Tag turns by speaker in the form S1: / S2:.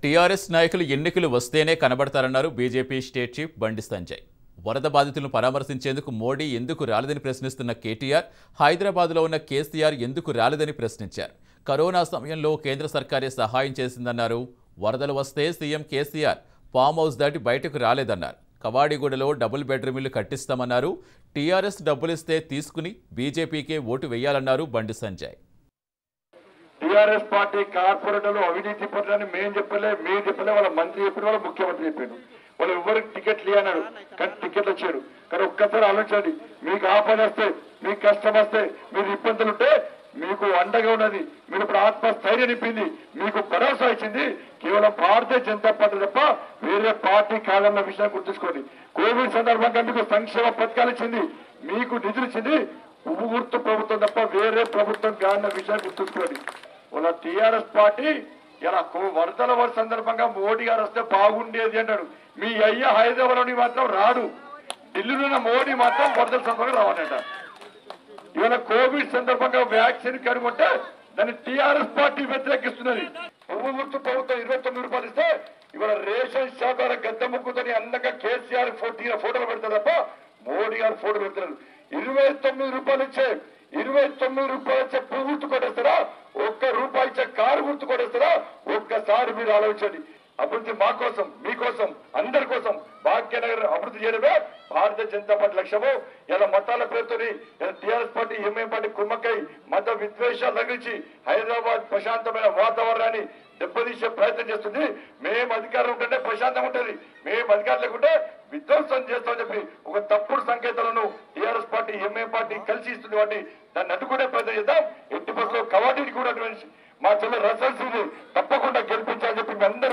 S1: TRS నాయకులు ఎన్నికలు వస్తేనే కనబడతారన్నారు బీజేపీ స్టేట్ చీఫ్ బండి సంజయ్ వరద బాధితులను పరామర్శించేందుకు మోడీ ఎందుకు రాలేదని ప్రశ్నిస్తున్న కేటీఆర్ హైదరాబాద్లో ఉన్న కేసీఆర్ ఎందుకు రాలేదని ప్రశ్నించారు కరోనా సమయంలో కేంద్ర సర్కారే సహాయం చేసిందన్నారు వరదలు వస్తే సీఎం కేసీఆర్ ఫామ్ హౌస్ దాటి బయటకు రాలేదన్నారు కవాడిగూడలో డబుల్ బెడ్రూమ్ ఇల్లు కట్టిస్తామన్నారు టీఆర్ఎస్ డబ్బులిస్తే తీసుకుని బీజేపీకే ఓటు వేయాలన్నారు బండి సంజయ్
S2: టిఆర్ఎస్ పార్టీ కార్పొరేటర్లు అవినీతి పట్లని మేం చెప్పలే మీరు చెప్పలే వాళ్ళ మంత్రి చెప్పిన వాళ్ళ ముఖ్యమంత్రి చెప్పాడు వాళ్ళు ఎవరికి టికెట్లు అన్నాడు కానీ టికెట్లు వచ్చాడు కానీ ఒక్కసారి ఆలోచించండి మీకు ఆపద వస్తే మీకు కష్టం వస్తే మీరు ఇబ్బందులు ఉంటే మీకు అండగా ఉన్నది మీరు ఇప్పుడు ఆత్మస్థైర్యం నింపింది మీకు భరోసా ఇచ్చింది కేవలం భారతీయ జనతా పార్టీ తప్ప వేరే పార్టీ కాదన్న విషయాన్ని గుర్తుంచుకోండి కోవిడ్ సందర్భంగా మీకు సంక్షేమ పథకాలు ఇచ్చింది మీకు నిధులు ఇచ్చింది ఉప్పు గుర్తు ప్రభుత్వం తప్ప వేరే ప్రభుత్వం కాదన్న విషయాన్ని గుర్తుంచుకోండి వాళ్ళ టీఆర్ఎస్ పార్టీ ఇలా కో- వరదల వర సందర్భంగా మోడీ గారు వస్తే బాగుండేది అంటాడు మీ అయ్య హైదరాబాద్ నుండి మాత్రం రాడు ఢిల్లీలో ఉన్న మోడీ మాత్రం వరదల సందర్భంగా రావాలంట ఇవాళ కోవిడ్ సందర్భంగా వ్యాక్సిన్ కనుగొంటే దాన్ని టీఆర్ఎస్ పార్టీ వ్యతిరేకిస్తున్నది ఉప్పు గుర్తు ప్రభుత్వం ఇరవై తొమ్మిది రూపాయలు ఇస్తే ఇవాళ రేషన్ షాప్ ద్వారా గద్దె ముక్కుతోని అందంగా కేసీఆర్ ఫోటో ఫోటోలు పెడతారు తప్ప మోడీ గారు ఫోటో పెడతారు ఇరవై తొమ్మిది రూపాయలు ఇచ్చే ఇరవై తొమ్మిది రూపాయలు ఇచ్చే పువ్వు గుర్తు కొట్టేస్తారా ఒక్క రూపాయి ఇచ్చే కారు గుర్తు కొట్టేస్తారా ఒక్కసారి మీరు ఆలోచించండి అభివృద్ధి మా కోసం మీకోసం అందరి కోసం భాగ్యనగర్ అభివృద్ధి చేయడమే భారతీయ జనతా పార్టీ లక్ష్యము ఇలా మతాల పేరుతోని ఇలా టీఆర్ఎస్ పార్టీ ఎంఐఎం పార్టీ కుమ్మక్కై మత విద్వేషాలు తగ్గించి హైదరాబాద్ ప్రశాంతమైన వాతావరణాన్ని దెబ్బతీసే ప్రయత్నం చేస్తుంది మేము అధికారం ఉంటే ప్రశాంతంగా ఉంటుంది మేము అధికారం లేకుంటే విధ్వంసం చేస్తామని చెప్పి ఒక తప్పుడు సంకేతాలను టీఆర్ఎస్ పార్టీ ఎంఐఎం పార్టీ కలిసి ఇస్తుంది వాటి దాన్ని అడ్డుకునే ప్రయత్నం చేద్దాం ఎట్టి బస్సులో కవాటీని కూడా నిర్వహించి మా చెల్లె రసల్సీని తప్పకుండా గెలిపించాలని చెప్పి మీ అందరి